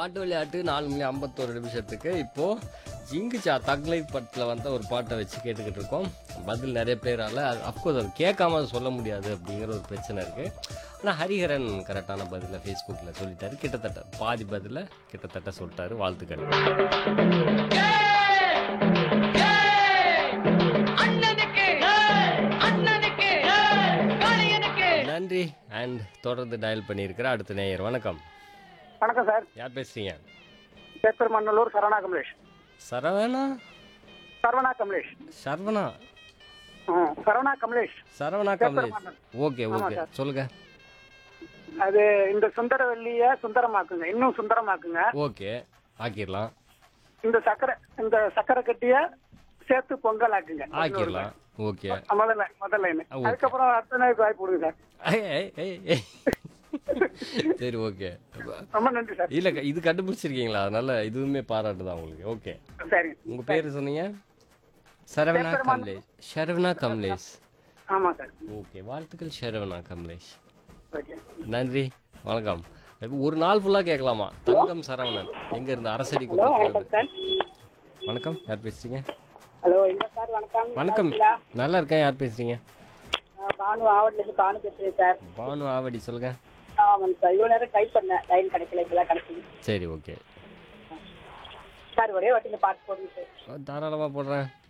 பாட்டு விளையாட்டு நாலு மணி ஐம்பத்தோரு நிமிஷத்துக்கு இப்போ ஜிங்குச்சா தக் லைஃப் படத்தில் வந்த ஒரு பாட்டை வச்சு கேட்டுக்கிட்டு இருக்கோம் பதில் நிறைய பேரால அஃப்கோர்ஸ் அது கேட்காம அது சொல்ல முடியாது அப்படிங்கிற ஒரு பிரச்சனை இருக்கு ஆனால் ஹரிஹரன் கரெக்டான பதிலை ஃபேஸ்புக்கில் சொல்லிட்டாரு கிட்டத்தட்ட பாதி பதிலை கிட்டத்தட்ட சொல்லிட்டாரு வாழ்த்துக்கள் அண்ணனுக்கு அண்ணனுக்கு காளையனுக்கு நன்றி அண்ட் தொடர்ந்து டயல் பண்ணியிருக்கிற அடுத்த நேயர் வணக்கம் வணக்கம் சார் யார் பேசுறீங்க பேப்பர் மண்ணலூர் சரவணா கமலேஷ் சரவணா சரவணா கமலேஷ் சரவணா ஆ, சரவணா கமலேஷ் சரவணா கமலேஷ் ஓகே ஓகே சொல்லுங்க அது இந்த சுந்தரவல்லிய சுந்தரமாக்குங்க இன்னும் சுந்தரமாக்குங்க ஓகே ஆக்கிடலாம் இந்த சக்கரை இந்த சக்கரை கட்டிய சேர்த்து பொங்கல் ஆக்குங்க ஆக்கிடலாம் ஓகே முதல்ல முதல்ல லைன் Okay. அதுக்கப்புறம் அடுத்த நாளைக்கு வாய்ப்பு கொடுங்க சார் ஏய், ஏய், ஏய், ஏய். சரி ஓகே ரொம்ப நன்றி சார் இல்ல இது கண்டுபிடிச்சிருக்கீங்களா அதனால இதுவுமே பாராட்டு தான் உங்களுக்கு ஓகே சரிங்க உங்க பேரு சொன்னீங்க சரவணா கமலேஷ் சரவணா கமலேஷ் ஆமா சார் ஓகே வாழ்த்துக்கள் சரவணா கமலேஷ் ஓகே நன்றி வணக்கம் இப்ப ஒரு நாள் ஃபுல்லா கேட்கலாமா தங்கம் சரவணன் எங்க இருந்து அரசடி குப்பம் சார் வணக்கம் யார் பேசுறீங்க ஹலோ இல்ல சார் வணக்கம் வணக்கம் நல்லா இருக்கேன் யார் பேசுறீங்க பானு ஆவட்ல இருந்து பானு பேசுறேன் சார் பானு ஆவடி சொல்லுங்க ஆமாங்க சார் இவ்வளவு நேரம் ட்ரை பண்ணேன் லைன் கிடைக்கல இப்பதான் கிடைச்சது சரி ஓகே சார் ஒரே வாட்டி இந்த பாட்டு போடுங்க சார் தாராளமா போடுறேன்